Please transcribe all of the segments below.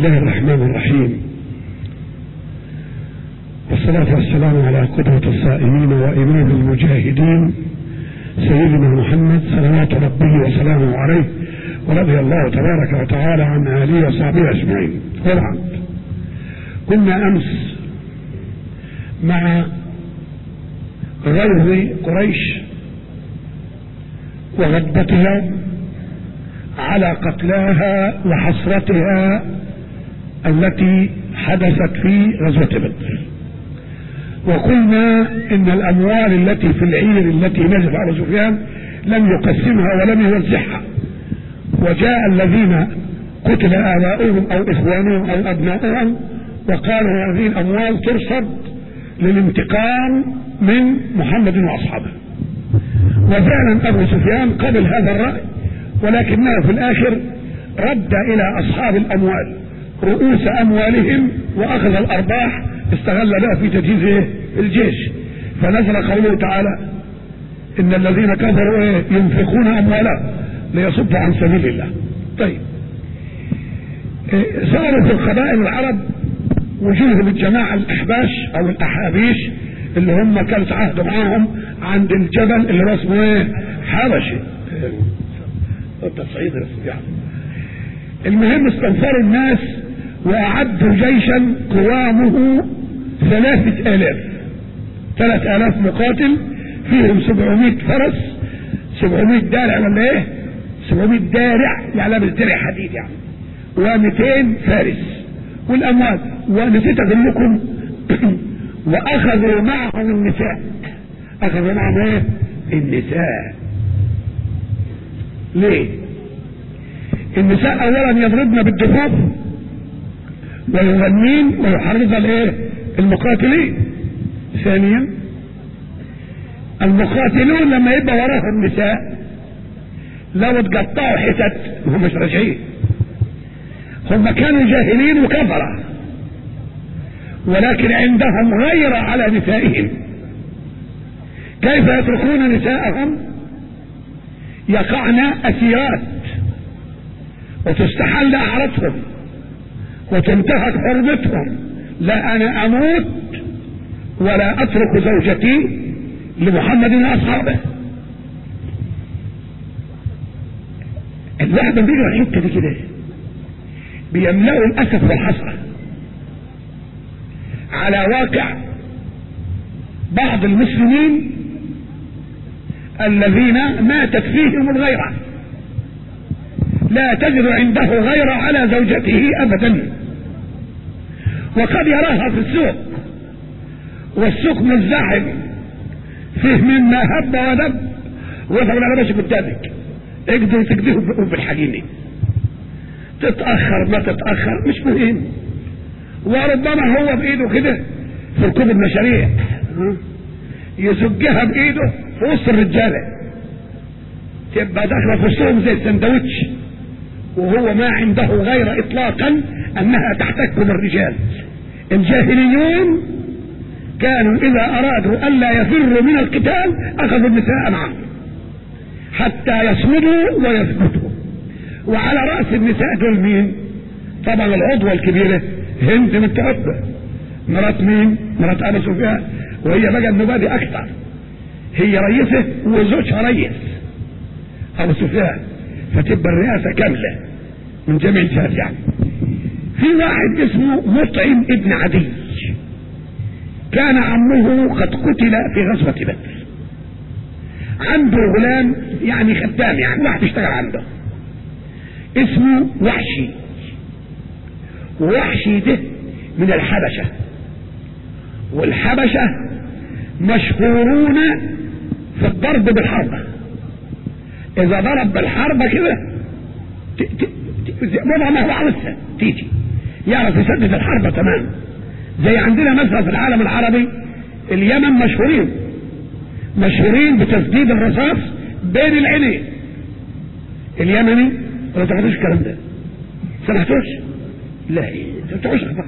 الله الرحمن الرحيم والصلاة والسلام على قدوة الصائمين وإمام المجاهدين سيدنا محمد صلوات ربه وسلامه عليه ورضي الله تبارك وتعالى عن آله وصحبه أجمعين وبعد كنا أمس مع غزو قريش وغضبتها على قتلاها وحسرتها التي حدثت في غزوة بدر وقلنا ان الاموال التي في العير التي نزل على سفيان لم يقسمها ولم يوزعها وجاء الذين قتل اباؤهم او اخوانهم او ابناؤهم وقالوا هذه الاموال ترصد للانتقام من محمد واصحابه وفعلا ابو سفيان قبل هذا الراي ولكنه في الاخر رد الى اصحاب الاموال رؤوس اموالهم واخذ الارباح استغل بها في تجهيز ايه الجيش فنزل قوله تعالى ان الذين كفروا ايه ينفقون اموالهم ليصدوا عن سبيل الله طيب إيه صاروا في القبائل العرب وجوه الجماعة الاحباش او الاحابيش اللي هم كانت عهد معاهم عند الجبل اللي هو اسمه ايه حبشي التصعيد يعني المهم استنفروا الناس واعدوا جيشا قوامه ثلاثة الاف ثلاث الاف مقاتل فيهم سبعمائة فرس سبعمائة دارع ولا ايه سبعمائة دارع يعني لابس درع حديد يعني ومئتين فارس والاموال ونسيت اقول لكم واخذوا معهم النساء اخذوا معهم ايه النساء ليه النساء اولا يضربن بالدفاف ويغنين ويحرض الايه المقاتلين ثانيا المقاتلون لما يبقى وراهم النساء لو اتقطعوا حتت هم مش راجعين هم كانوا جاهلين وكفرة ولكن عندهم غيرة على نسائهم كيف يتركون نساءهم يقعن أسيرات وتستحل أعراضهم وتنتهك حرمتهم لا أنا أموت ولا أترك زوجتي لمحمد وأصحابه الواحد بيجي الحتة دي كده بيملأوا الأسف والحسرة على واقع بعض المسلمين الذين ماتت فيهم الغيرة لا تجد عنده غيرة على زوجته أبدا وقد يراها في السوق والسوق مزدحم فيه مما هب ودب ويفعل على ماشي قدامك اقدر تقدره بالحقيقة تتأخر ما تتأخر مش مهم وربما هو بإيده كده في ركوب المشاريع يزجها بإيده في وسط الرجالة تبقى داخلة في وسطهم زي السندوتش وهو ما عنده غير إطلاقا أنها تحتك بالرجال الجاهليون كانوا إذا أرادوا ألا يفروا من القتال أخذوا النساء معهم حتى يصمدوا ويثبتوا وعلى رأس النساء دول مين طبعا العضوة الكبيرة هند بنت عتبة مرات مين مرات أبو سفيان وهي بقى المبادئ أكثر هي رئيسة وزوجها رئيس أبو سفيان فتبقى الرئاسة كاملة من جميع الجهات يعني في واحد اسمه مطعم ابن عدي كان عمه قد قتل في غزوة بدر عنده غلام يعني خدام يعني واحد يشتغل عنده اسمه وحشي ووحشي ده من الحبشة والحبشة مشهورون في الضرب بالحربة اذا ضرب بالحربة كده وضع ما هو عاوزها تيجي يعرف يسدد الحربة تمام زي عندنا مثلا في العالم العربي اليمن مشهورين مشهورين بتسديد الرصاص بين العينين اليمني ولا تعرفوش الكلام ده سمعتوش لا ما تعرفوش اخبار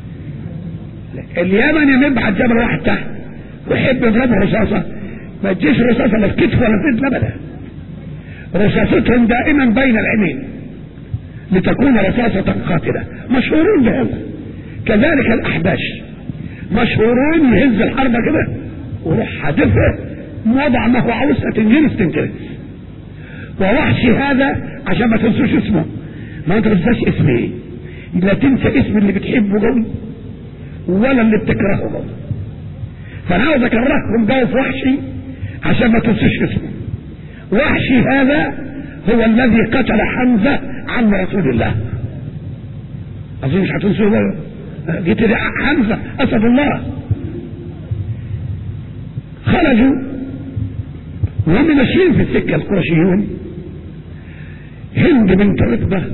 اليمني يبعت جبل واحد تحت ويحب يضربه رصاصه ما تجيش رصاصه لا في كتف ولا في ابدا رصاصتهم دائما بين العينين لتكون رصاصة قاتلة مشهورون بهذا كذلك الأحباش مشهورون يهز الحربة كده وروح حادفها وضع ما هو عاوزها تنجلس تنجلس ووحشي هذا عشان ما تنسوش اسمه ما انت تنساش اسم ايه لا تنسى اسم اللي بتحبه قوي ولا اللي بتكرهه قوي فانا عاوز اكرهكم جو في وحشي عشان ما تنسوش اسمه وحشي هذا هو الذي قتل حمزة عم رسول الله اظن مش هتنسوه بقى جيت حمزة اسد الله خرجوا وهم ماشيين في السكة القرشيون هند بنت رتبة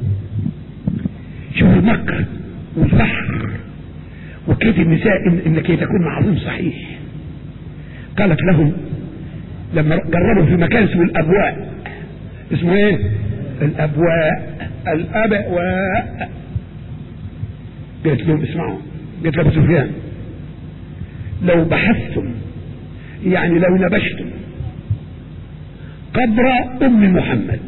شوف المكر والفحر وكيد النساء إن انك تكون معظوم صحيح قالت لهم لما جربوا في مكان اسمه الابواء اسمه ايه الابواء الابواء قالت لهم اسمعوا قالت لابو سفيان لو بحثتم يعني لو نبشتم قبر ام محمد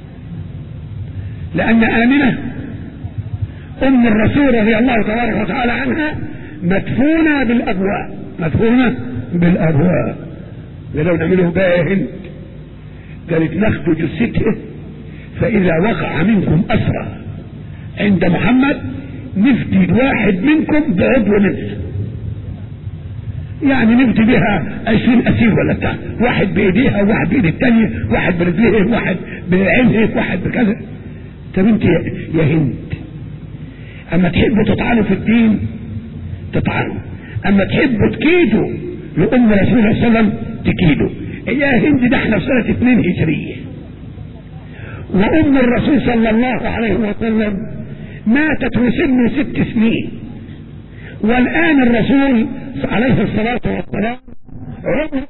لان امنه ام الرسول رضي الله تبارك وتعالى عنها مدفونه بالابواء مدفونه بالابواء ولو نعمله بقى هند قالت ناخد جثته فاذا وقع منكم اسرى عند محمد نفدي الواحد منكم بعضو منه يعني نفدي بها عشرين اسير ولا بتاع واحد بايديها وواحد بايد التانية واحد برجليه واحد بعينه واحد بكذا طب انت يا هند اما تحبوا تطعنوا في الدين تطعنوا اما تحبوا تكيدوا لام رسول الله صلى الله عليه وسلم تكيدوا يا هند ده احنا في سنه اثنين هجريه وام الرسول صلى الله عليه وسلم ماتت وسنه ست سنين والان الرسول عليه الصلاه والسلام عمره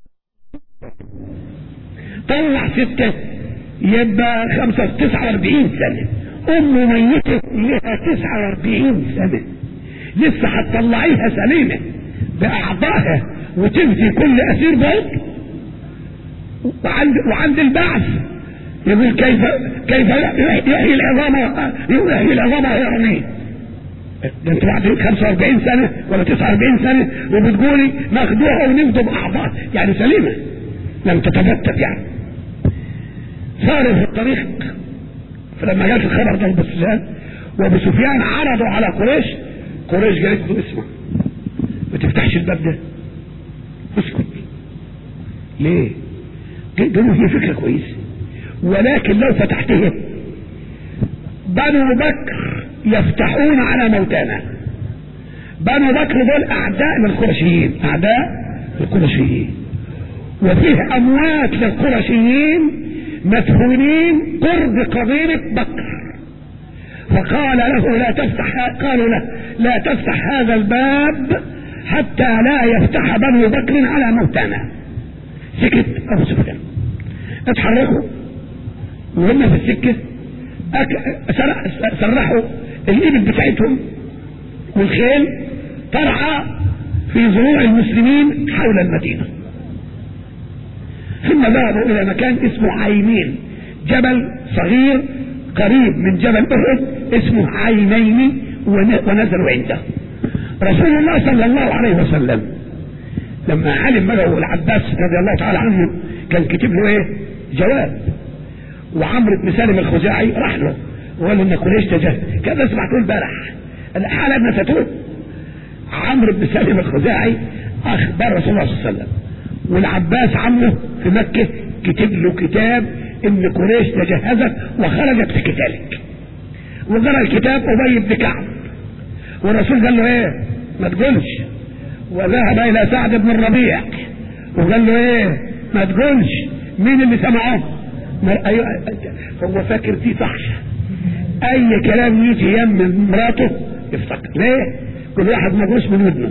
طلع سته يبقى خمسة تسعة واربعين سنة أمه ميتة لها تسعة واربعين سنة لسه هتطلعيها سليمة بأعضائها وتفدي كل أسير بيت وعند وعند البعث يقول كيف كيف يحيي العظام يحيي العظام وهي رميم ده انت بعد 45 سنة ولا 49 سنة وبتقولي ناخدوها ونفدوا بأعضاء يعني سليمة لم تتبتت يعني صاروا في الطريق فلما جاءت الخبر ده ابو سفيان وابو سفيان عرضوا على قريش قريش قالت له اسمع ما تفتحش الباب ده اسكت ليه؟ قالوا هي فكره كويسه ولكن لو فتحته بنو بكر يفتحون على موتانا بنو بكر دول اعداء للقرشيين اعداء للقرشيين وفيه اموات للقرشيين مدفونين قرب قبيلة بكر فقال له لا تفتح قالوا له لا تفتح هذا الباب حتى لا يفتح بنو بكر على موتانا سكت ابو سفيان اتحركوا وهم في السكة سرحوا الإبل بتاعتهم والخيل ترعى في زروع المسلمين حول المدينة ثم ذهبوا إلى مكان اسمه عينين جبل صغير قريب من جبل أحد اسمه عينين ونزلوا عنده رسول الله صلى الله عليه وسلم لما علم بقى العباس رضي الله تعالى عنه كان كتب له ايه جواب وعمرو بن سالم الخزاعي راح له وقال له ان قريش تجهز كان سمعته البارح الحالة نسيتوه عمرو بن سالم الخزاعي اخبر رسول الله صلى الله عليه وسلم والعباس عمه في مكة كتب له كتاب ان قريش تجهزت وخرجت في قتالك وقرا الكتاب ابي بن كعب والرسول قال له ايه ما تقولش وذهب الى سعد بن الربيع وقال له ايه ما تقولش مين اللي سمعه أيوة هو فاكر دي صح اي كلام يجي يم مراته يفتكر ليه كل واحد مجوش من ودنه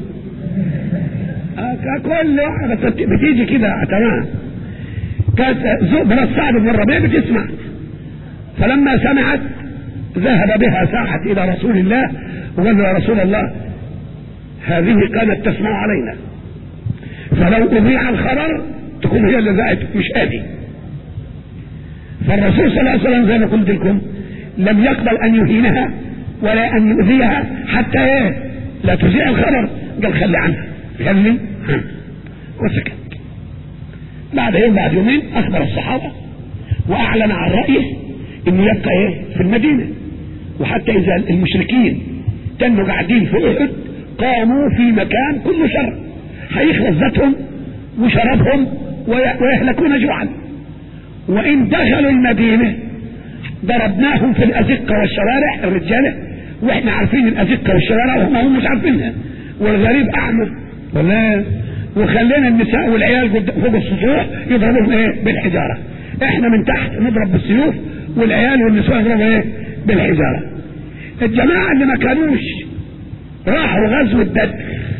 كل واحد بتيجي كده تمام كانت بنت سعد بن الربيع بتسمع فلما سمعت ذهب بها ساعة إلى رسول الله وقال يا رسول الله هذه كانت تسمع علينا فلو أضيع الخبر تكون هي اللي ذاعت مش آدي فالرسول صلى الله عليه وسلم زي ما قلت لكم لم يقبل ان يهينها ولا ان يؤذيها حتى ايه لا تذيع الخبر قال خلي عنها خلي عنها وسكت بعد يوم بعد يومين اخبر الصحابة واعلن عن رأيه انه يبقى ايه في المدينة وحتى اذا المشركين كانوا قاعدين في احد قاموا في مكان كله شر هيخلص ذاتهم وشرابهم ويهلكون جوعا وان دخلوا المدينة ضربناهم في الازقة والشوارع الرجالة واحنا عارفين الازقة والشوارع وهم هم مش عارفينها والغريب اعمى ولا وخلينا النساء والعيال فوق السطوح يضربوهم ايه بالحجارة احنا من تحت نضرب بالسيوف والعيال والنساء يضربوا ايه بالحجارة الجماعة اللي ما كانوش راحوا غزوة بدر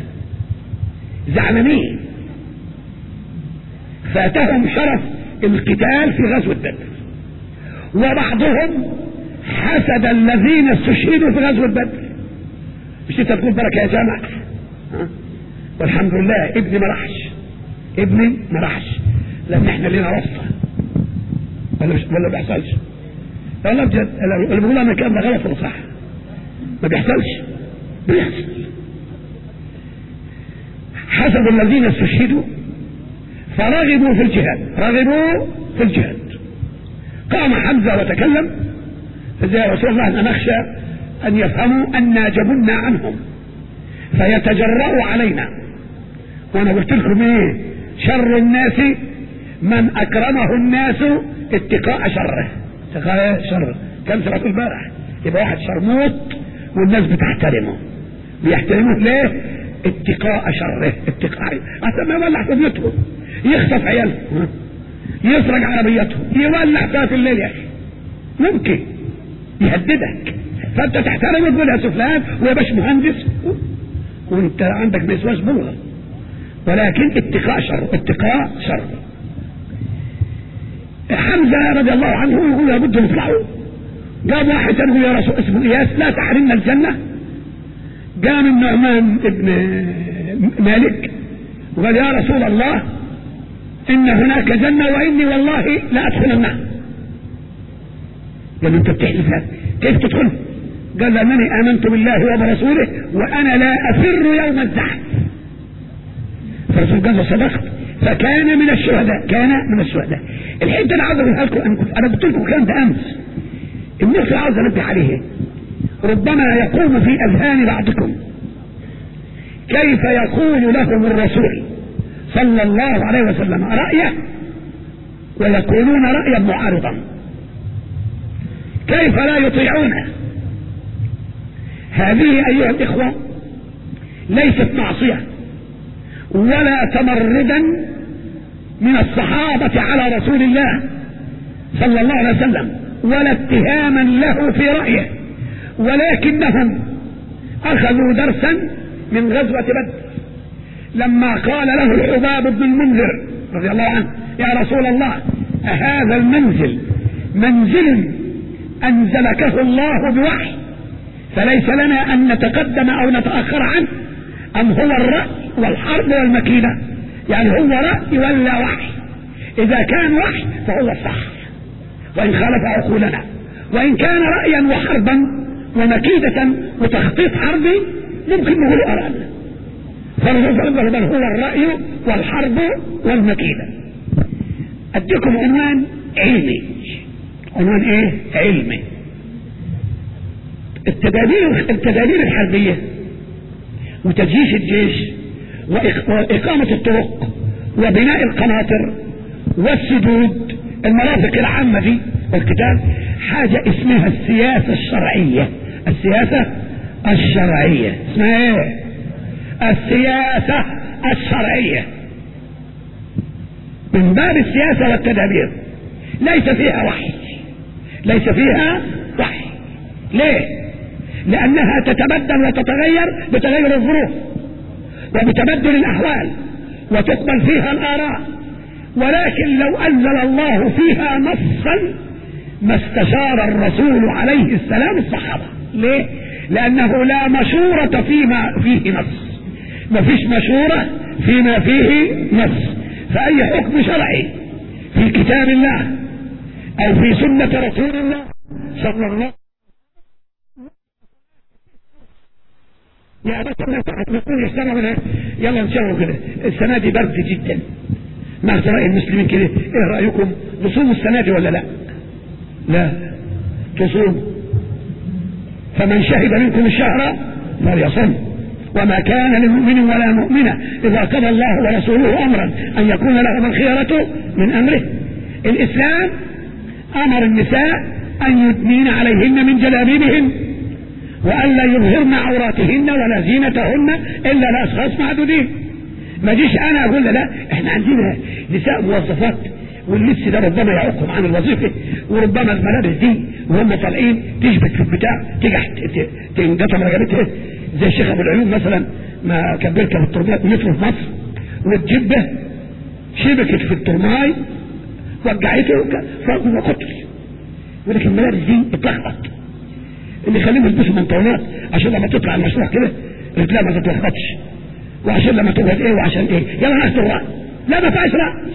زعلانين فاتهم شرف القتال في غزوة بدر وبعضهم حسد الذين استشهدوا في غزوة بدر مش انت تقول بركة يا جامع والحمد لله ابني ما راحش ابني ما راحش لان احنا لينا واسطة ولا مش ولا بيحصلش والله بجد اللي بقول انا الكلام ده غلط ولا صح ما بيحصلش بيحصل حسب الذين استشهدوا فرغبوا في الجهاد رغبوا في الجهاد قام حمزة وتكلم فزي يا رسول الله أنا نخشى أن يفهموا أن جبنا عنهم فيتجرأوا علينا وأنا قلت لكم إيه شر الناس من أكرمه الناس اتقاء شره اتقاء شره كم سنة البارح يبقى واحد شرموط والناس بتحترمه بيحترموه ليه اتقاء شره اتقاء حتى ما يولع في بيوتهم يخطف عيالهم يسرق عربيتهم يولع فيها في الليل يا اخي ممكن يهددك فانت تحترمه تقول يا سفلان ويا باش مهندس وانت عندك مسواس بلغه ولكن اتقاء شر اتقاء شر حمزه رضي الله عنه يقول لابد نطلعوا جاب واحد يقول يا رسول اسمه اياس لا تحرمنا الجنه قام النعمان ابن مالك وقال يا رسول الله ان هناك جنة واني والله لا ادخل النار قال انت بتحلف كيف تدخل قال لانني امنت بالله وبرسوله وانا لا افر يوم الزحف فالرسول قال له صدقت فكان من الشهداء كان من الشهداء الحين انا عاوز اقولها لكم انا كنت انا قلت لكم الكلام ده امس الناس عاوز انبه عليه ربما يقوم في اذهان بعضكم كيف يقول لهم الرسول صلى الله عليه وسلم رأيه ويقولون رأيا معارضا كيف لا يطيعونه هذه أيها الإخوة ليست معصية ولا تمردا من الصحابة على رسول الله صلى الله عليه وسلم ولا اتهاما له في رأيه ولكنهم أخذوا درسا من غزوة بدر لما قال له الحباب بن المنذر رضي الله عنه يا رسول الله أهذا المنزل منزل أنزلكه الله بوحي فليس لنا أن نتقدم أو نتأخر عنه أم هو الرأي والحرب والمكيدة يعني هو رأي ولا وحي إذا كان وحي فهو الصح وإن خالف عقولنا وإن كان رأيا وحربا ومكيدة وتخطيط حربي ممكن نقول أرانا فالرسول بل هو الرأي والحرب والمكيدة أديكم عنوان علمي عنوان إيه؟ علمي التدابير التدابير الحربية وتجيش الجيش وإقامة الطرق وبناء القناطر والسدود المرافق العامة دي والقتال حاجة اسمها السياسة الشرعية السياسة الشرعية اسمها ايه السياسة الشرعية من باب السياسة والتدابير ليس فيها وحي ليس فيها وحي ليه لأنها تتبدل وتتغير بتغير الظروف وبتبدل الأحوال وتقبل فيها الآراء ولكن لو أنزل الله فيها نصا ما استشار الرسول عليه السلام الصحابة ليه لأنه لا مشورة فيما فيه نص ما فيش مشورة فيما فيه نص فأي حكم شرعي في كتاب الله أو في سنة رسول الله صلى الله يا بس نقول السنة ولا يلا نشوف كده السنة دي برد جدا ما رأي المسلمين كده ايه رأيكم نصوم السنة دي ولا لا لا تصوم فمن شهد منكم الشهر فليصم وما كان لمؤمن ولا مؤمنة إذا قضى الله ورسوله أمرا أن يكون لهم الخيرة من أمره الإسلام أمر النساء أن يدنين عليهن من جلابيبهن وألا يظهرن عوراتهن ولا زينتهن إلا لأشخاص معدودين ما جيش أنا أقول لا إحنا عندنا نساء موظفات واللبس ده ربما يعوقهم عن الوظيفة وربما الملابس دي وهم طالعين تشبك في البتاع تيجي تنقطع رقبتها زي الشيخ ابو العيون مثلا ما كان بيركب الترماي مثله في مصر وتجبه شبكت في الترماي وجعته فوق قتل ولكن الملابس دي اتلخبط اللي يخليهم يلبسوا منطونات عشان لما تطلع المشروع كده رجلها ما تتلخبطش وعشان لما تبعد ايه وعشان ايه يلا ناس الرأي لا ما فيهاش رأي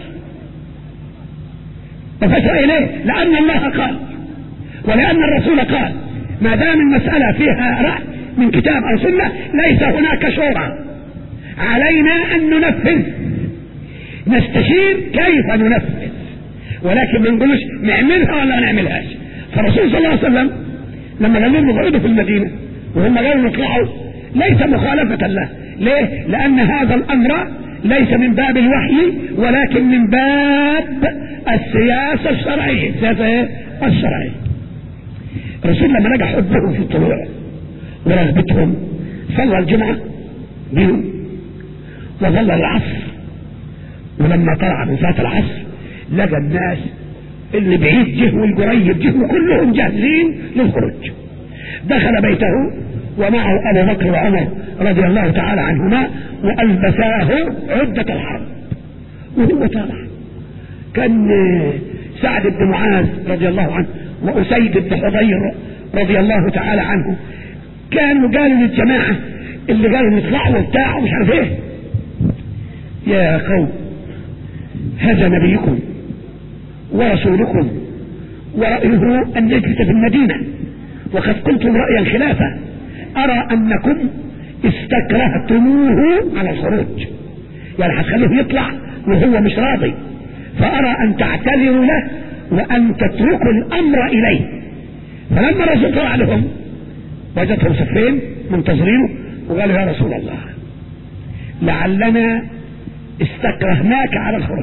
ما فيهاش رأي ليه لأن الله قال ولأن الرسول قال ما دام المسألة فيها رأي من كتاب أو سنة ليس هناك شورى علينا أن ننفذ نستشير كيف ننفذ ولكن ما نقولش نعملها ولا ما نعملهاش فالرسول صلى الله عليه وسلم لما قال لهم اقعدوا في المدينة وهم قالوا نطلعوا ليس مخالفة له ليه؟ لأن هذا الأمر ليس من باب الوحي ولكن من باب السياسة الشرعية السياسة الشرعية الرسول لما نجح حبهم في الطلوع ورغبتهم صلى الجمعة بهم وظل العصر ولما طلع من صلاة العصر لقى الناس اللي بعيد جه والقريب جه وكلهم جاهزين للخروج دخل بيته ومعه ابو بكر وعمر رضي الله تعالى عنهما والبساه عدة الحرب وهو طالع كان سعد بن معاذ رضي الله عنه واسيد بن حضير رضي الله تعالى عنه كانوا قالوا للجماعة اللي قالوا نطلعوا وبتاع ومش عارف ايه يا قوم هذا نبيكم ورسولكم ورأيه أن يجلس في المدينة وقد قلتم رأيا خلافه أرى أنكم استكرهتموه على الخروج يعني هتخلوه يطلع وهو مش راضي فأرى أن تعتذروا له وأن تتركوا الأمر إليه فلما الرسول طلع لهم وجدهم صفين منتظرينه وقالوا يا رسول الله لعلنا استكرهناك على الخروج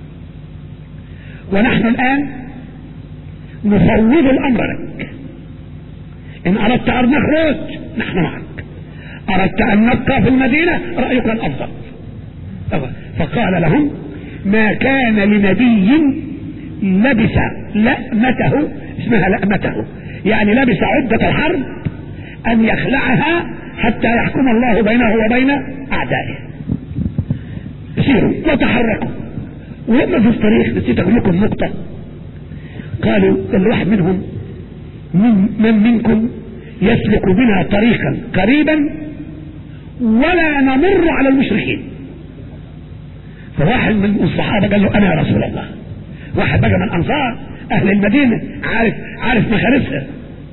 ونحن الآن نفوض الأمر لك إن أردت أن نخرج نحن معك أردت أن نبقى في المدينة رأيك الأفضل فقال لهم ما كان لنبي لبس لأمته اسمها لأمته يعني لبس عدة الحرب أن يخلعها حتى يحكم الله بينه وبين أعدائه سيروا وتحركوا ولما في الطريق نسيت أقول لكم نقطة قالوا الواحد منهم من, من منكم يسلك بنا طريقا قريبا ولا نمر على المشركين فواحد من الصحابة قال له أنا يا رسول الله واحد بقى من أنصار أهل المدينة عارف عارف مخارجها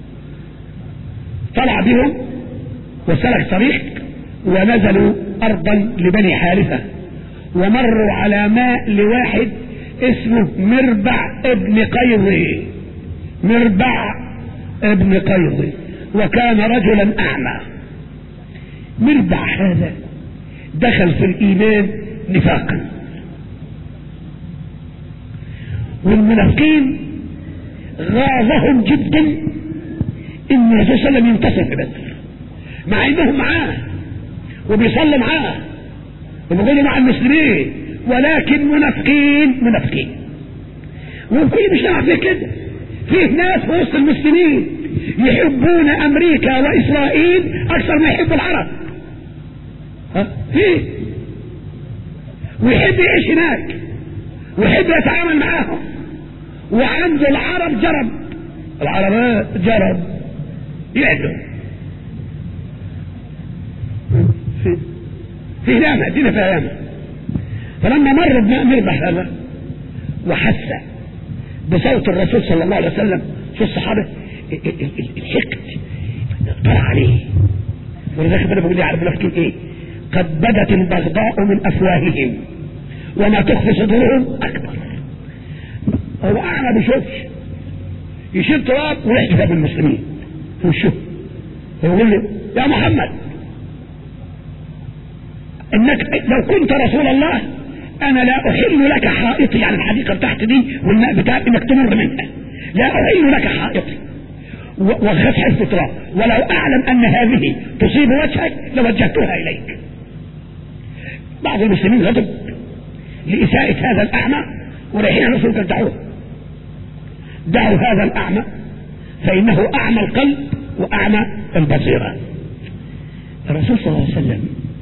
طلع بهم وسلك طريق ونزلوا أرضا لبني حارثة ومروا على ماء لواحد اسمه مربع ابن قيضي مربع ابن قيضي وكان رجلا أعمى مربع هذا دخل في الإيمان نفاقا والمنافقين غاظهم جدا ان الرسول صلى الله عليه وسلم ينتصر في بدر مع انهم معاه وبيصلوا معاه وبيقولوا مع المسلمين ولكن منافقين منافقين والكل مش نعرف زي كده فيه ناس في وسط المسلمين يحبون امريكا واسرائيل اكثر ما يحبوا العرب ها فيه ويحب يعيش هناك ويحب يتعامل معاهم وعنده العرب جرب العربات جرب يعدوا في في ياما دينا فيها ياما فلما مر ابن مربح هذا وحس بصوت الرسول صلى الله عليه وسلم في الصحابة الحقد طلع عليه ولذلك ربنا بيقول لي على منافقين ايه قد بدت البغضاء من افواههم وما تخفي صدورهم اكبر هو اعمى بيشوفش يشيل تراب ويحدث بالمسلمين في وشه يقول لي يا محمد انك لو كنت رسول الله انا لا احل لك حائطي يعني الحديقه بتاعتي دي والماء بتاعي انك تمر منها لا احل لك حائطي وغسح السترة ولو اعلم ان هذه تصيب وجهك لوجهتها اليك بعض المسلمين غضب لإساءة هذا الأعمى ورايحين رسولك دعوه دعوا هذا الأعمى فإنه أعمى القلب وأعمى البصيرة الرسول صلى الله عليه وسلم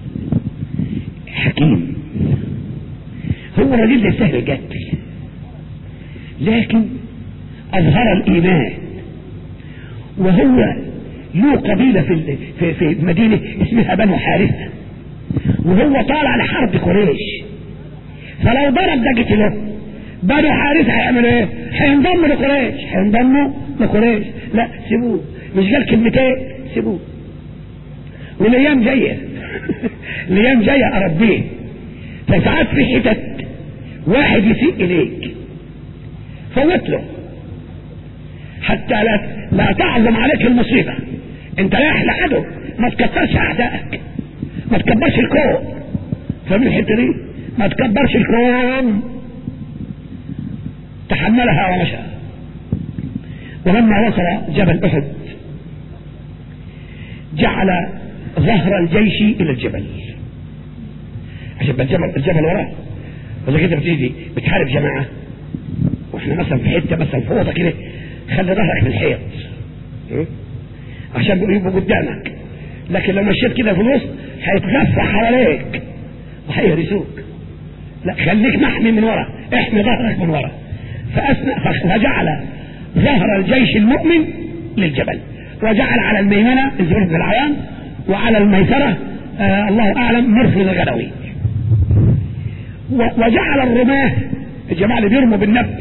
حكيم هو رجل ده سهل القتل لكن أظهر الإيمان وهو له قبيلة في في في مدينة اسمها بنو حارثة وهو طالع لحرب قريش فلو ضرب ده قتله بنو حارثة هيعملوا ايه؟ هينضموا لقريش هينضموا لقريش لا سيبوه مش قال كلمتين سيبوه والايام جايه الايام جايه اربيه فساعات في حتت واحد يسيء اليك فوت له حتى لا لا تعظم عليك المصيبه انت رايح لعدو ما تكترش اعدائك ما تكبرش الكون فمن الحته دي ما تكبرش الكون تحملها ومشى ولما وصل جبل احد جعل ظهر الجيش الى الجبل عشان الجبل الجبل وراه ولا كده بتيجي بتحارب جماعه واحنا مثلا في حته مثلا في اوضه كده خلي ظهرك في الحيط عشان يبقوا قدامك لكن لو مشيت كده في الوسط هيتلف حواليك وهيهرسوك لا خليك محمي من ورا احمي ظهرك من ورا فأثنى فجعل ظهر الجيش المؤمن للجبل وجعل على الميمنة الزبير بن العوام وعلى الميسرة آه الله أعلم مرفض الغلوي وجعل الرماة الجماعة اللي بيرموا بالنبل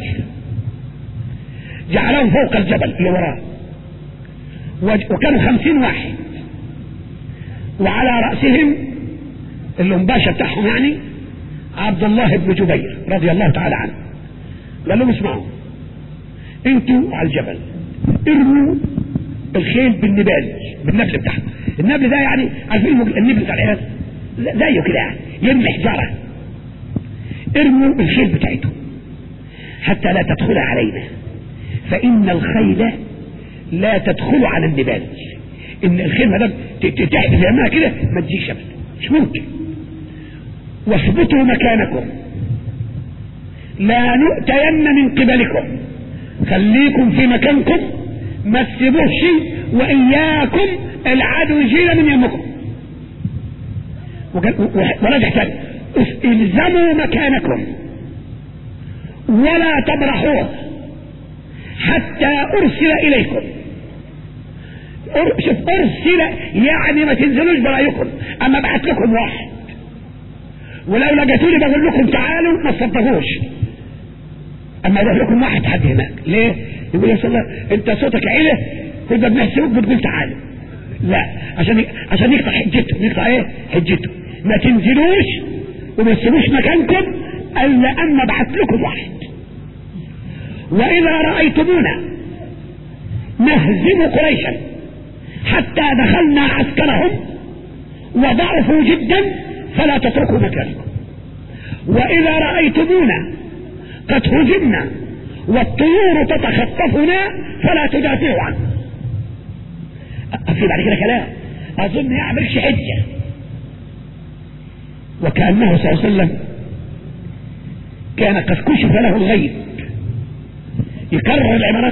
جعلهم فوق الجبل اللي وراه وكانوا خمسين واحد وعلى رأسهم اللمباشة بتاعهم يعني عبد الله بن جبير رضي الله تعالى عنه قال لهم اسمعوا انتوا على الجبل ارموا الخيل بالنبال بالنبل بتاعهم النبل ده يعني عارفين النبل بتاع العيال زيه كده يعني يرمي حجاره ارموا الخيل بتاعته حتى لا تدخل علينا فإن الخيل لا تدخل على النبال إن الخيل ما دام تحدث يعملها كده ما تجيش أبدا مش ممكن واثبتوا مكانكم لا نؤتين من قبلكم خليكم في مكانكم ما تسيبوش وإياكم العدو يجينا من يمكم ورجع تاني الزموا مكانكم ولا تبرحوه حتى ارسل اليكم شوف ارسل يعني ما تنزلوش برايكم اما ابعت لكم واحد ولو لقيتوني بقول لكم تعالوا ما تصدقوش اما اروح لكم واحد حد هناك ليه يقول يا الله انت صوتك عيله كنا بنحسبك بتقول تعالوا لا عشان عشان يقطع حجته يقطع ايه حجته ما تنزلوش وما تسيبوش مكانكم الا اما ابعت لكم واحد واذا رايتمونا نهزم قريشا حتى دخلنا عسكرهم وضعفوا جدا فلا تتركوا مكانكم واذا رايتمونا قد هزمنا والطيور تتخطفنا فلا تدافعوا عنه في بعد كده كلام اظن يعملش حجه وكانه صلى الله عليه وسلم كان قد كشف له الغيب يكرر العبارات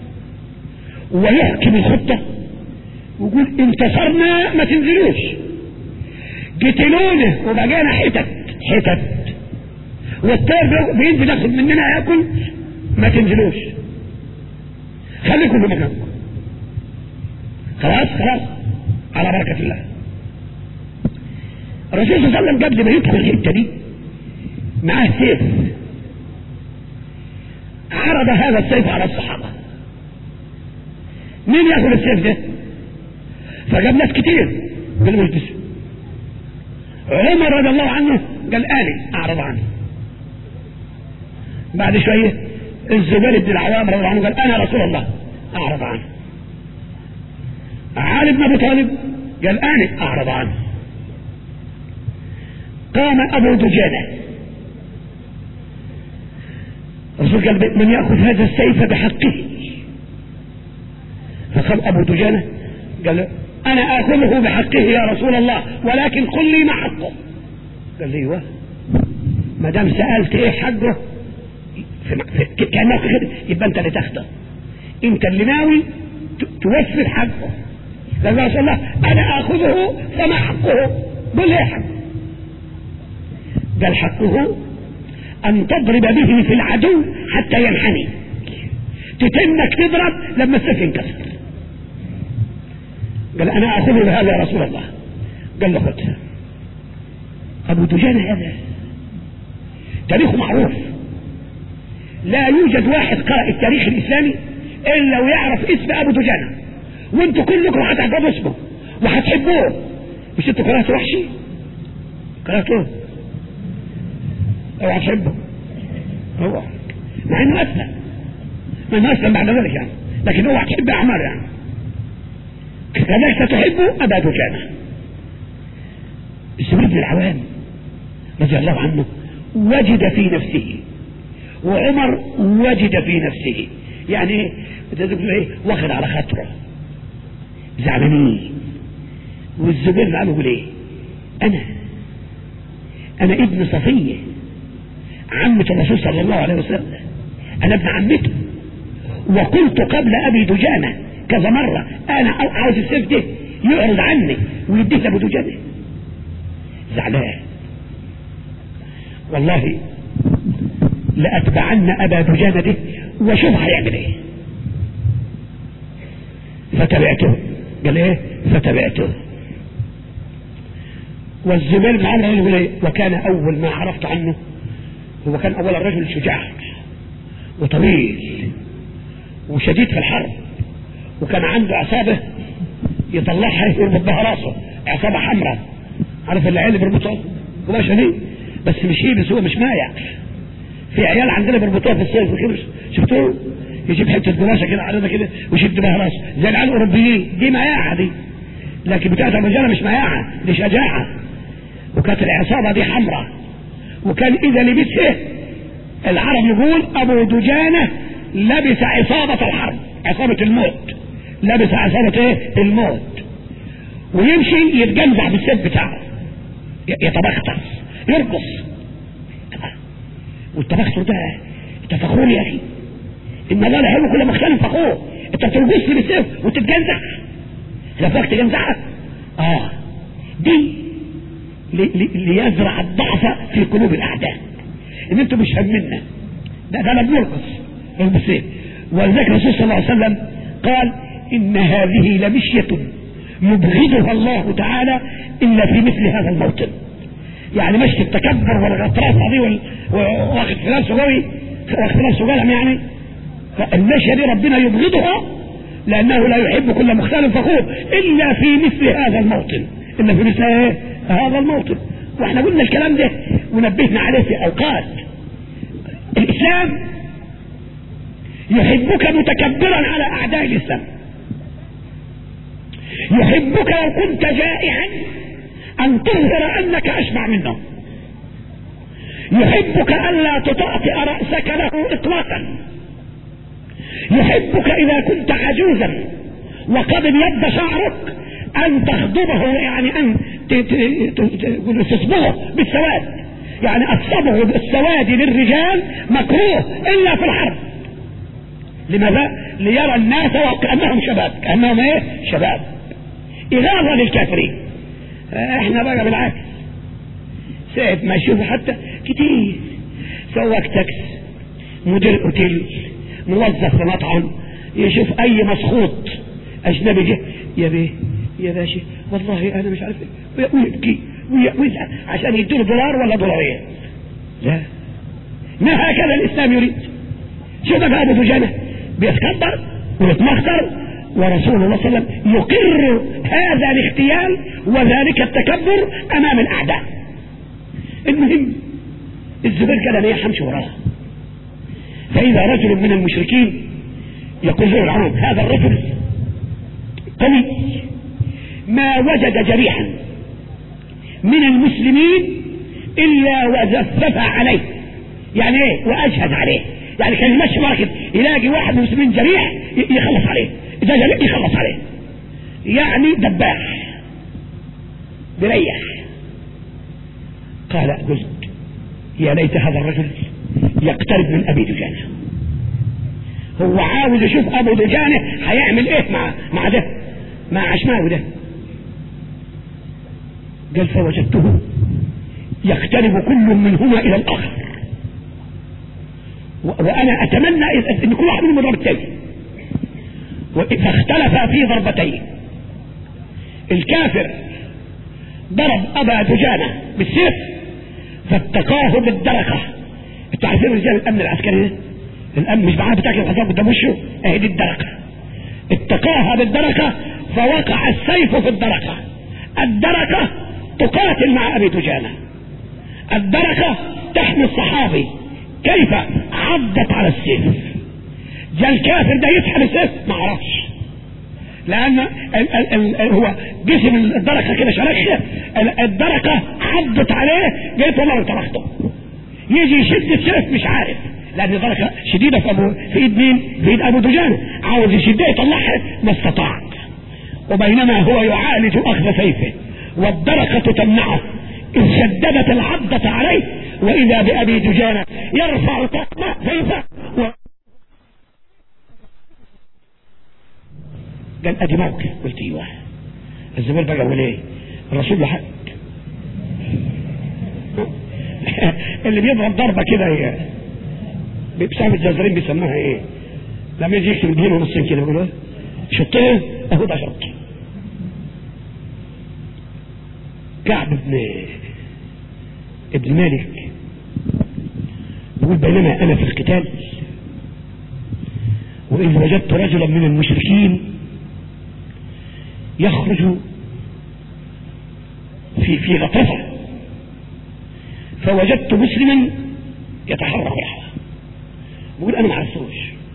ويحكم الخطه ويقول انتصرنا ما تنزلوش قتلونا وبقينا حتت حتت والطير بينزل ياخد مننا ياكل ما تنزلوش خليكم في مكانكم خلاص خلاص على بركة الله الرسول صلى الله عليه وسلم قبل ما يدخل الحتة دي معاه سيف عرض هذا السيف على الصحابة مين ياخذ السيف ده فجاب ناس كتير قال له مش عمر رضي الله عنه قال آلي أعرض عنه بعد شوية الزبير بن العوام رضي الله عنه قال أنا رسول الله أعرض عنه علي بن أبي طالب قال أنا أعرض عنه قام أبو دجانة الرسول قال من يأخذ هذا السيف بحقه فقام أبو دجانة قال أنا آخذه بحقه يا رسول الله ولكن قل لي ما حقه قال لي ايوه ما دام سألت ايه حقه كأنه كده يبقى انت اللي تاخده انت اللي ناوي توفر حقه قال يا رسول الله انا اخذه فما حقه قل ايه حقه قال حقه ان تضرب به في العدو حتى ينحني تتنك تضرب لما السيف ينكسر قال انا اخذه بهذا يا رسول الله قال له خذها ابو دجانة هذا تاريخه معروف لا يوجد واحد قرأ التاريخ الاسلامي الا ويعرف اسم ابو دجانة وانتوا كلكم هتحفظوا اسمه وهتحبوه مش انتوا قرأتوا وحشي قرأتوه اوعى تحبه هو مع انه اسلم ما انه اسلم بعد ذلك يعني لكن اوعى تحب اعمال يعني كذلك تحب ابا دجانة الزبير بن العوام رضي الله عنه وجد في نفسه وعمر وجد في نفسه يعني ايه ايه واخد على خاطره زعلانين والزبير قال له ليه انا انا ابن صفيه عمة الرسول صلى الله عليه وسلم انا ابن عمته وقلت قبل ابي دجانة كذا مرة انا عاوز السيف ده يعرض عني ويديه لابو دجانة زعلان والله لأتبعن أبا دجانة ده وشوف هيعمل ايه فتبعته قال ايه فتبعته والزميل معنا يقول ايه وكان اول ما عرفت عنه هو كان اول الرجل شجاع وطويل وشديد في الحرب وكان عنده عصابة يطلعها يربط بها راسه عصابة حمراء عارف العيال اللي بيربطوا قماشة دي بس مش هي بس هو مش مايع في عيال عندنا بيربطوها في الصيف والخمس شفتوه يجيب حته قماشه كده عريضه كده ويشد بها راسه زي العيال الاوروبيين دي مياعه دي لكن بتاعت الرجاله مش مياعه دي شجاعه وكانت العصابه دي حمراء وكان اذا لبسه العرب يقول ابو دجانه لبس عصابه الحرب عصابه الموت لبس عصابه ايه الموت ويمشي يتجنزع بالسيف بتاعه يتبختر يرقص والتبختر ده انت فخور يا اخي ان الله لا يحب كل مختال فخور انت بترقص لي بالسيف وتتجنزع لفاك تجنزعك اه دي لي لي ليزرع الضعف في قلوب الاعداء ان انتم مش همنا ده ده انا بنرقص بالسيف ولذلك الرسول صلى الله عليه وسلم قال ان هذه لمشيه يبغضها الله تعالى الا في مثل هذا الموطن يعني مش التكبر والغطرسه دي واخد في نفسه قوي واخد في نفسه قلم يعني المشيه دي ربنا يبغضها لانه لا يحب كل مختال فخور الا في مثل هذا الموطن الا في مثل ايه هذا الموطن واحنا قلنا الكلام ده ونبهنا عليه في اوقات الاسلام يحبك متكبرا على اعداء الاسلام يحبك لو كنت جائعا ان تظهر انك اشبع منه يحبك الا تطأطئ رأسك له اطلاقا يحبك اذا كنت عجوزا وقد ابيض شعرك ان تخضبه يعني ان تصبغه بالسواد يعني الصبغ بالسواد للرجال مكروه الا في الحرب لماذا ليرى الناس وكأنهم شباب كأنهم ايه شباب إغاظة للكافرين احنا بقى بالعكس ساعة ما يشوفوا حتى كتير سواق تاكس مدير اوتيل موظف في مطعم يشوف اي مسخوط اجنبي جه يا بيه يا باشا والله انا مش عارف ايه ويبكي ويزعل عشان يديله دولار ولا دولارين لا ما هكذا الاسلام يريد شوف بقى ابو دجانه بيتكبر ويتمخطر ورسول الله صلى الله عليه وسلم يقر هذا الاغتيال وذلك التكبر امام الاعداء المهم الزبير قال انا يحمش وراها فاذا رجل من المشركين يقول له العام هذا الرجل قوي ما وجد جريحا من المسلمين الا وزفف عليه يعني ايه واجهد عليه يعني كان يمشي مركب يلاقي واحد من المسلمين جريح يخلص عليه اذا جريح يخلص عليه يعني دباح بريح قال قلت يا ليت هذا الرجل يقترب من ابي دجانه هو عاوز يشوف ابو دجانه هيعمل ايه مع مع ده مع عشماوي ده قال فوجدته يقترب كل منهما الى الاخر وانا اتمنى ان كل واحد منهم يضرب الثاني فاختلفا في ضربتين الكافر ضرب ابا دجانه بالسيف فاتقاه بالدرقه انتوا عارفين رجال الامن العسكري الامن مش معاه بتاكل الحصان قدام وشه اهي دي الدرقه اتقاها بالدرقه فوقع السيف في الدرقه الدرقه تقاتل مع ابي دجانه الدرقه تحمي الصحابي كيف عضت على السيف جاء الكافر ده يسحب السيف ما عرفش لان ال ال ال هو جسم الدركه كده شرخ الدركه عضت عليه جيت والله طرحته يجي يشد السيف مش عارف لان دركه شديده في ابو في ايد مين؟ في ايد ابو دجانه عاوز يشدها يطلعها ما استطاع وبينما هو يعالج اخذ سيفه والدركه تمنعه إذ شددت العضة عليه وإذا بأبي دجانة يرفع طقمة سيفه و... قال أدي موقف قلت أيوه الزبير بقى قال إيه الرسول حق اللي بيضرب ضربة كده هي بسبب الجزرين بيسموها ايه لما يجي يكتب الدين ونصين كده يقولوا شطين اهو ده شط كعب بن ابن مالك يقول بينما انا في القتال واذ وجدت رجلا من المشركين يخرج في في غطفه فوجدت مسلما يتحرك لحظه بقول انا ما عرفتوش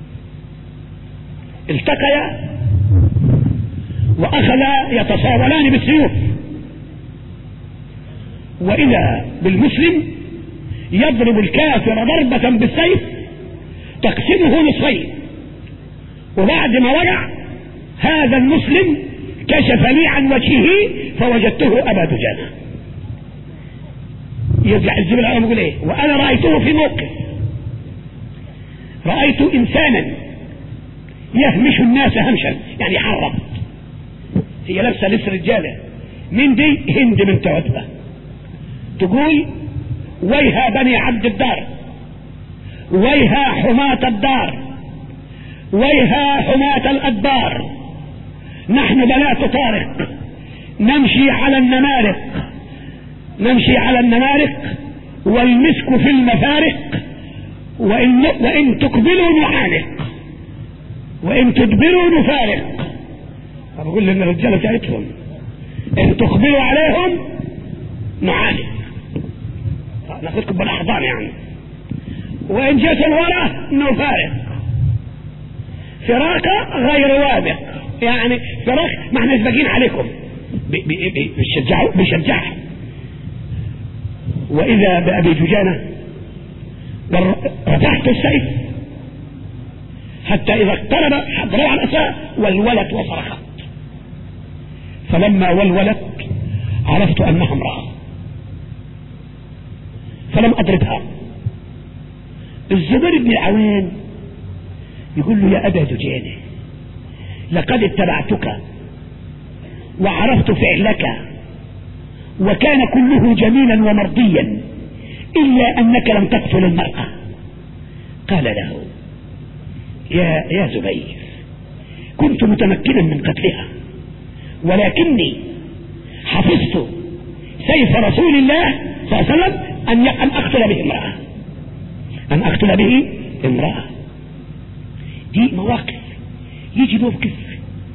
التقيا واخذا يتصاولان بالسيوف واذا بالمسلم يضرب الكافر ضربة بالسيف تقسمه نصفين وبعد ما وقع هذا المسلم كشف لي عن وجهه فوجدته ابا دجانه يرجع الزبل العالم يقول ايه وانا رايته في موقف رايت انسانا يهمش الناس همشا يعني يحرض هي لابسه لبس رجاله من دي هند من عتبه تقول ويها بني عبد الدار ويها حماة الدار ويها حماة الأدبار نحن بنات طارق نمشي على النمارق نمشي على النمارق والمسك في المفارق وإن, وإن تقبلوا نعانق وإن تدبروا نفارق بقول لنا الرجالة بتاعتهم إن تقبلوا عليهم نعانق ناخدكم بالاحضان يعني وان جيت الورا نفارق فراق غير وابق يعني فراق ما احنا باقيين عليكم بيشجعوا بيشجعها واذا بابي دجانه رفعت السيف حتى اذا اقترب حضروا على الاساء والولت وصرخت فلما ولولت عرفت انها امراه فلم أضربها الزبير بن العوان يقول له يا أبا دجانة لقد اتبعتك وعرفت فعلك وكان كله جميلا ومرضيا إلا أنك لم تقتل المرأة قال له يا, يا زبير كنت متمكنا من قتلها ولكني حفظت سيف رسول الله صلى الله عليه وسلم أن أن أقتل به امرأة أن أقتل به امرأة دي مواقف يجي موقف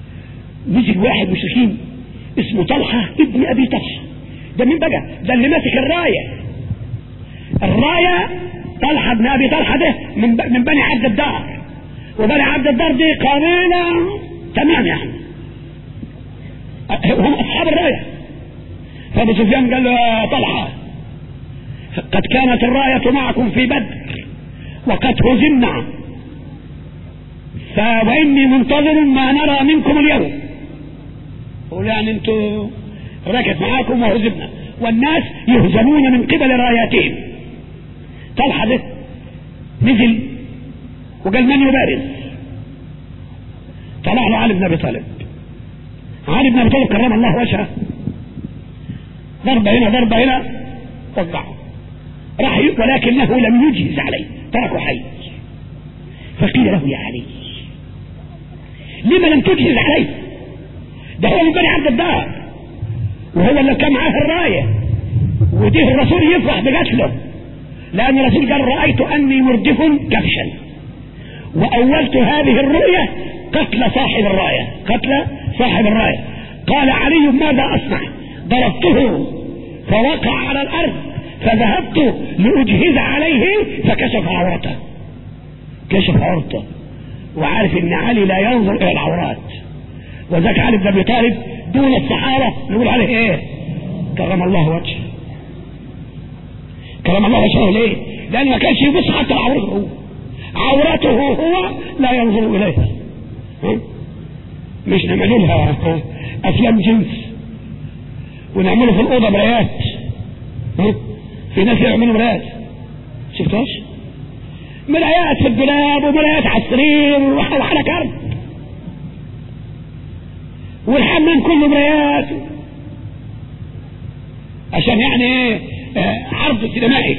نزل واحد مشركين اسمه طلحة ابن ابي طلحة ده مين بقى ده اللي ماسك الراية الراية طلحة ابن ابي طلحة ده من, من بني عبد الدار وبني عبد الدار دي قبيلة تمام يعني هم اصحاب الراية فابو سفيان قال له يا طلحة قد كانت الراية معكم في بدر وقد هزمنا وإني منتظر ما نرى منكم اليوم قول يعني انتوا ركت معاكم وهزمنا والناس يهزمون من قبل راياتهم طلحة ده نزل وقال من يبارز طلع له علي بن ابي طالب علي بن ابي طالب كرم الله وجهه ضربة هنا ضربة هنا وقعه راح ولكنه لم يجهز عليه تركه حي فقيل له يا علي لما لم تجهز عليه ده هو من بني عبد الدار وهو اللي كان معاه الراية وديه الرسول يفرح بقتله لأن الرسول قال رأيت أني مردف كبشا وأولت هذه الرؤية قتل صاحب الراية قتل صاحب الراية قال علي ماذا أصنع ضربته فوقع على الأرض فذهبت لأجهز عليه فكشف عورته كشف عورته وعارف ان علي لا ينظر الى العورات وذاك علي بن ابي طالب دون الصحابه نقول عليه ايه كرم الله وجهه كرم الله وجهه ليه لان ما كانش يبص حتى لعورته هو عورته هو لا ينظر اليها مش نعمل لها افلام جنس ونعمله في الاوضه مرايات في ناس يعملوا مرايات شفتهاش مرايات في الدولاب ومرايات على السرير وعلى كرب والحمام كله مرايات عشان يعني ايه عرض سينمائي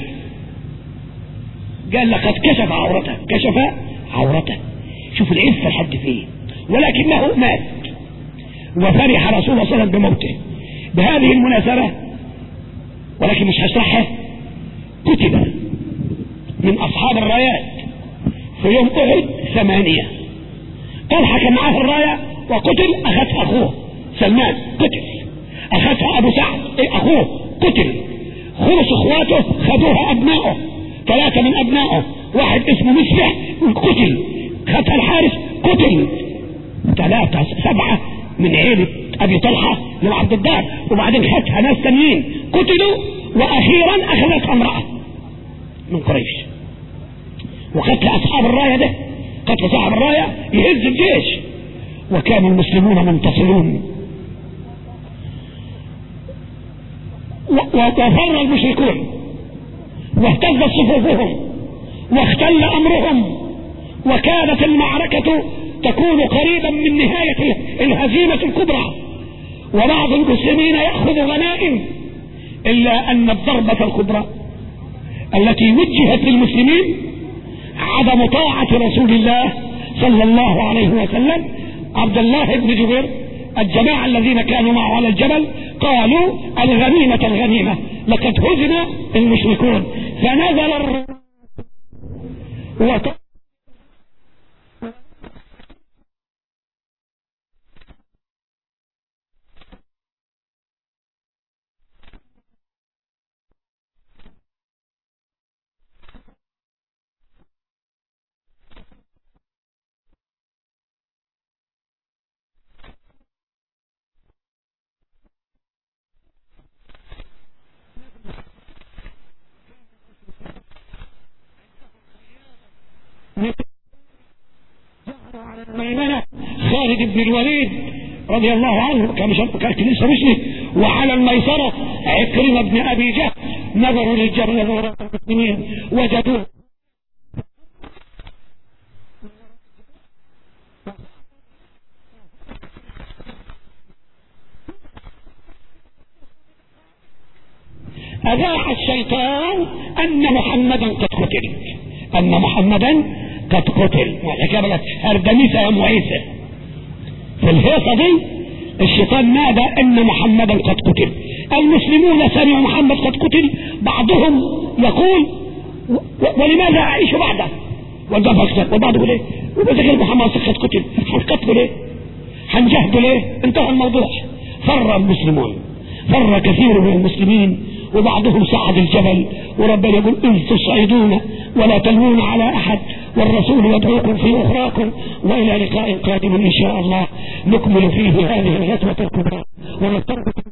قال لقد كشف عورته كشف عورته شوف العفة لحد فين ولكنه مات وفرح رسول الله صلى الله عليه وسلم بموته بهذه المناسبة ولكن مش هشرحها كتب من أصحاب الرايات في يوم أحد ثمانية طلحة كان معاه الراية وقتل أخذها أخوه سلمان قتل أخذها أبو سعد إيه أخوه قتل خلص إخواته خذوها أبنائه ثلاثة من أبنائه واحد اسمه مسلح قتل خدها الحارس قتل ثلاثة سبعة من عيلة أبي طلحة من عبد الدار وبعدين خدها ناس تانيين قتلوا وأخيرا أخذتها امرأة من قريش وقتل أصحاب الراية ده قتل صاحب الراية يهز الجيش وكان المسلمون منتصرون وفر المشركون واهتزت صفوفهم واختل أمرهم وكانت المعركة تكون قريبا من نهاية الهزيمة الكبرى وبعض المسلمين يأخذ غنائم إلا أن الضربة الكبرى التي وجهت للمسلمين عدم طاعة رسول الله صلى الله عليه وسلم عبد الله بن جبير الجماعة الذين كانوا معه على الجبل قالوا الغنيمة الغنيمة لقد هزم المشركون فنزل الر... وط... ميمنة خالد بن الوليد رضي الله عنه كان كانت لسه مسلم وعلى الميسرة عكرمة بن أبي جهل نظروا للجبل نظر المسلمين وجدوه أذاع الشيطان أن محمدا قد قتل أن محمدا قد قتل والحكايه بقت اردنيسه يا معيسه في الهيصه دي الشيطان نادى ان محمدا قد قتل المسلمون سمعوا محمد قد قتل بعضهم يقول ولماذا اعيش بعده والباب اكثر والبعض يقول ايه وذكر محمد قد قتل هنقتله ليه هنجهد ليه انتهى الموضوع فر المسلمون فر كثير من المسلمين وبعضهم صعد الجبل وربنا يقول إذ تصعدون ولا تلوون على أحد والرسول يدعوكم في أخراكم وإلى لقاء قادم إن شاء الله نكمل فيه هذه الغزوة الكبرى ونترك